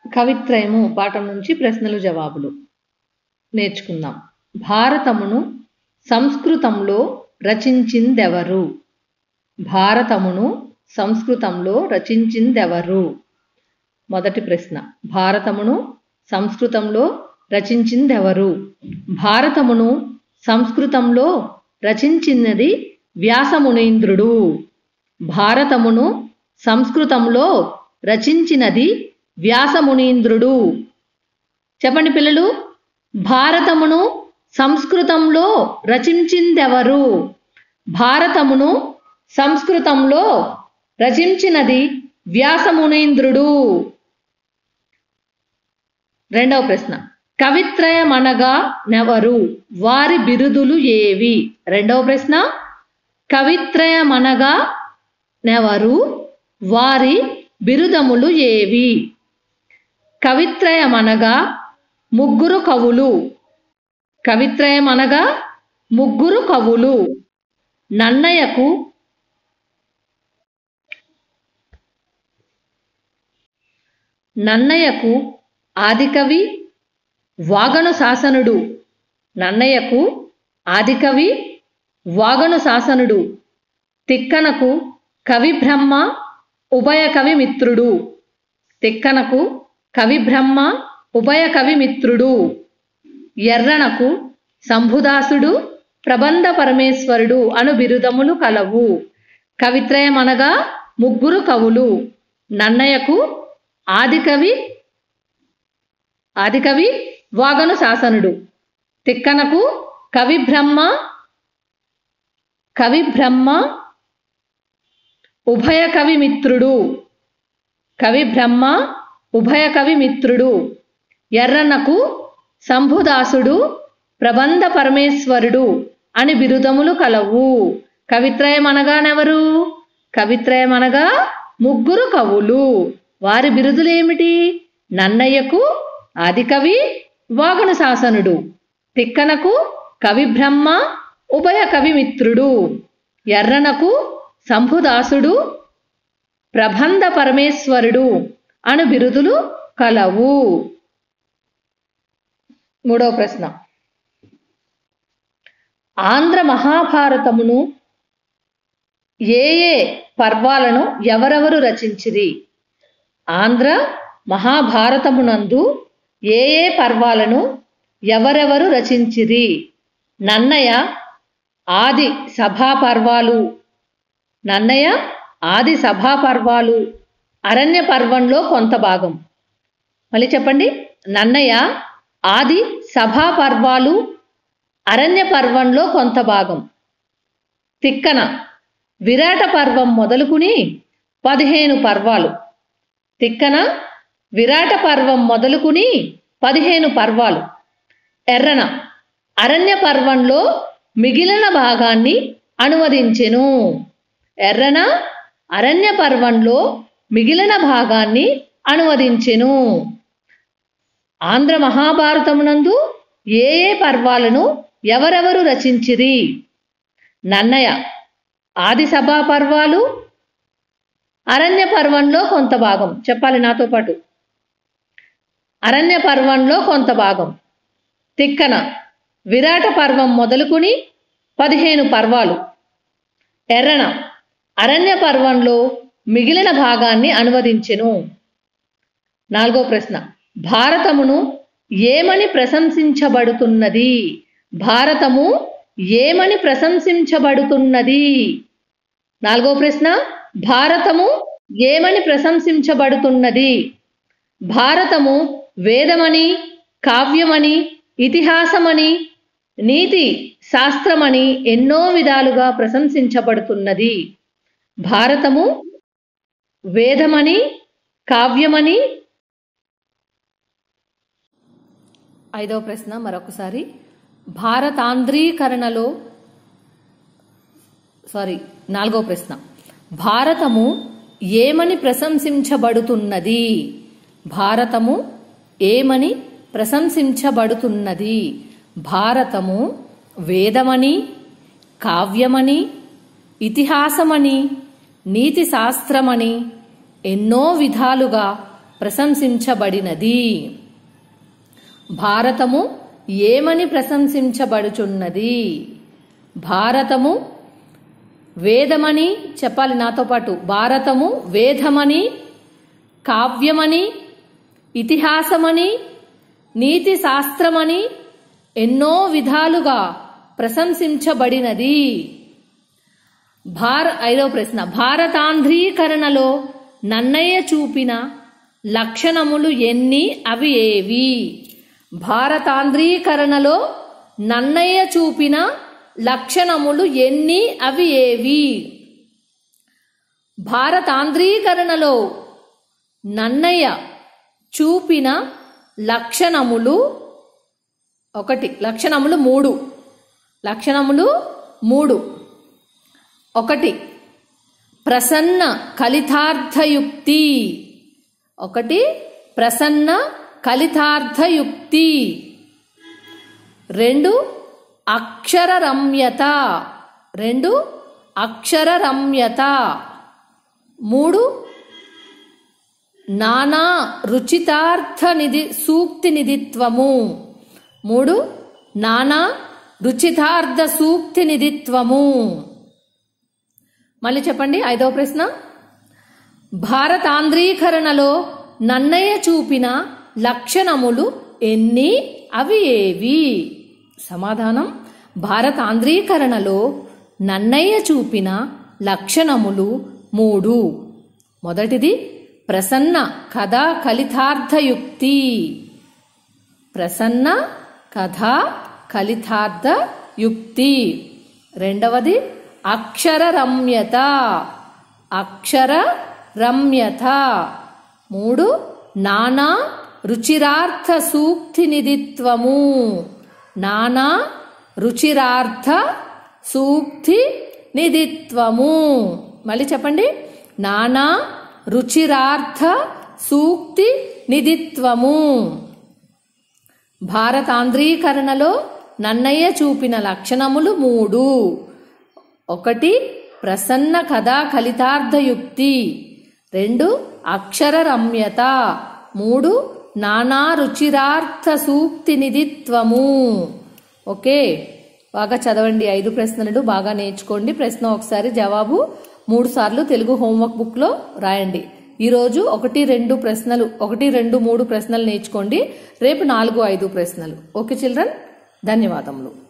కవిత్రయము పాఠం నుంచి ప్రశ్నలు జవాబులు నేర్చుకుందాం భారతమును సంస్కృతంలో రచించిందెవరు భారతమును సంస్కృతంలో రచించిందెవరు మొదటి ప్రశ్న భారతమును సంస్కృతంలో రచించిందెవరు భారతమును సంస్కృతంలో రచించినది వ్యాసమునీంద్రుడు భారతమును సంస్కృతంలో రచించినది వ్యాసమునీంద్రుడు చెప్పండి పిల్లలు భారతమును సంస్కృతంలో రచించిందెవరు భారతమును సంస్కృతంలో రచించినది వ్యాసమునీంద్రుడు రెండవ ప్రశ్న కవిత్రయమనగా నెవరు వారి బిరుదులు ఏవి రెండవ ప్రశ్న కవిత్రయమనగా నెవరు వారి బిరుదములు ఏవి కవిత్రయమనగా ముగ్గురు కవులు కవిత్రయమనగా ముగ్గురు కవులు నన్నయ్యకు నన్నయ్యకు ఆదికవి వాగను శాసనుడు నన్నయ్యకు ఆదికవి వాగను శాసనుడు తిక్కనకు కవి బ్రహ్మ ఉభయ కవి మిత్రుడు తిక్కనకు కవి బ్రహ్మ ఉభయ కవి మిత్రుడు ఎర్రనకు శంభుదాసుడు ప్రబంధ పరమేశ్వరుడు అను బిరుదములు కలవు కవిత్రయమనగా ముగ్గురు కవులు నన్నయ్యకు ఆదికవి ఆదికవి వాగను శాసనుడు తిక్కనకు కవి బ్రహ్మ కవి బ్రహ్మ ఉభయ కవి మిత్రుడు కవి బ్రహ్మ ఉభయ కవి మిత్రుడు ఎర్రన్నకు శంభుదాసుడు ప్రబంధ పరమేశ్వరుడు అని బిరుదములు కలవు కవిత్రయమనగానెవరు కవిత్రయమనగా ముగ్గురు కవులు వారి బిరుదులేమిటి నన్నయ్యకు ఆదికవి వాగను శాసనుడు తిక్కనకు కవి బ్రహ్మ ఉభయ కవి మిత్రుడు ఎర్రనకు శంభుదాసుడు ప్రబంధ పరమేశ్వరుడు అను బిరుదులు కలవు మూడవ ప్రశ్న ఆంధ్ర మహాభారతమును ఏ ఏ పర్వాలను ఎవరెవరు రచించిరి ఆంధ్ర మహాభారతమునందు ఏ ఏ పర్వాలను ఎవరెవరు రచించిరి నన్నయ్య ఆది సభా పర్వాలు నన్నయ్య ఆది సభా పర్వాలు అరణ్య పర్వంలో కొంత భాగం మళ్ళీ చెప్పండి నన్నయ్య ఆది సభా పర్వాలు అరణ్య పర్వంలో కొంత భాగం తిక్కన విరాట పర్వం మొదలుకుని పదిహేను పర్వాలు తిక్కన విరాట పర్వం మొదలుకుని పదిహేను పర్వాలు ఎర్రన అరణ్య పర్వంలో మిగిలిన భాగాన్ని అనువదించెను ఎర్రన అరణ్య పర్వంలో మిగిలిన భాగాన్ని అనువదించెను ఆంధ్ర మహాభారతమునందు ఏ ఏ పర్వాలను ఎవరెవరు రచించిరి నన్నయ్య ఆది సభా పర్వాలు అరణ్య పర్వంలో కొంత భాగం చెప్పాలి నాతో పాటు అరణ్య పర్వంలో కొంత భాగం తిక్కన విరాట పర్వం మొదలుకుని పదిహేను పర్వాలు ఎర్రన అరణ్య పర్వంలో మిగిలిన భాగాన్ని అనువదించెను నాలుగో ప్రశ్న భారతమును ఏమని ప్రశంసించబడుతున్నది భారతము ఏమని ప్రశంసించబడుతున్నది నాలుగో ప్రశ్న భారతము ఏమని ప్రశంసించబడుతున్నది భారతము వేదమని కావ్యమని ఇతిహాసమని నీతి శాస్త్రమని ఎన్నో విధాలుగా ప్రశంసించబడుతున్నది భారతము వేదమని కావ్యమని ఐదవ ప్రశ్న మరొకసారి భారతాంధ్రీకరణలో సారీ నాలుగో ప్రశ్న భారతము ఏమని ప్రశంసించబడుతున్నది భారతము ఏమని ప్రశంసించబడుతున్నది భారతము వేదమని కావ్యమని ఇతిహాసమని నీతి శాస్త్రమని ఎన్నో విధాలుగా ప్రశంసించబడినది భారతము ఏమని ప్రశంసించబడుచున్నది భారతము వేదమని చెప్పాలి నాతో పాటు భారతము వేదమని కావ్యమని ఇతిహాసమని నీతి శాస్త్రమని ఎన్నో విధాలుగా ప్రశంసించబడినది భార ఐదవ ప్రశ్న భారతాంధ్రీకరణలో నన్నయ్య చూపిన లక్షణములు ఎన్ని అవి ఏవి భారతాంధ్రీకరణలో నన్నయ్య చూపిన లక్షణములు ఎన్ని అవి ఏవి భారతాంధ్రీకరణలో నన్నయ్య చూపిన లక్షణములు ఒకటి లక్షణములు మూడు లక్షణములు మూడు ఒకటి ప్రసన్న కలితార్థయుక్తి ఒకటి ప్రసన్న కలితార్థయుక్తి రెండు అక్షర రమ్యత రెండు అక్షర రమ్యత మూడు నానా రుచితార్థ నిధి సూక్తి నిధిత్వము మూడు నానా రుచితార్థ సూక్తి నిధిత్వము మళ్ళీ చెప్పండి ఐదవ ప్రశ్న భారతాంధ్రీకరణలో నన్నయ్య చూపిన లక్షణములు ఎన్ని అవి ఏవి సమాధానం భారతాంధ్రీకరణలో నన్నయ్య చూపిన లక్షణములు మూడు మొదటిది ప్రసన్న కథా కలితార్థయుక్తి ప్రసన్న కథా కలితార్థ యుక్తి రెండవది అక్షర రమ్యత అక్షర రమ్యత మూడు నానా రుచిరార్థ సూక్తి నిధిత్వము నానా రుచిరార్థ సూక్తి నిధిత్వము మళ్ళీ చెప్పండి నానా రుచిరార్థ సూక్తి నిధిత్వము భారతాంధ్రీకరణలో నన్నయ్య చూపిన లక్షణములు మూడు ఒకటి ప్రసన్న కథా కలితార్థయుక్తి రెండు అక్షర రమ్యత మూడు నానా రుచిరార్థ సూక్తి నిధిత్వము ఓకే బాగా చదవండి ఐదు ప్రశ్నలు బాగా నేర్చుకోండి ప్రశ్న ఒకసారి జవాబు మూడు సార్లు తెలుగు హోంవర్క్ బుక్లో రాయండి ఈరోజు ఒకటి రెండు ప్రశ్నలు ఒకటి రెండు మూడు ప్రశ్నలు నేర్చుకోండి రేపు నాలుగు ఐదు ప్రశ్నలు ఓకే చిల్డ్రన్ ధన్యవాదములు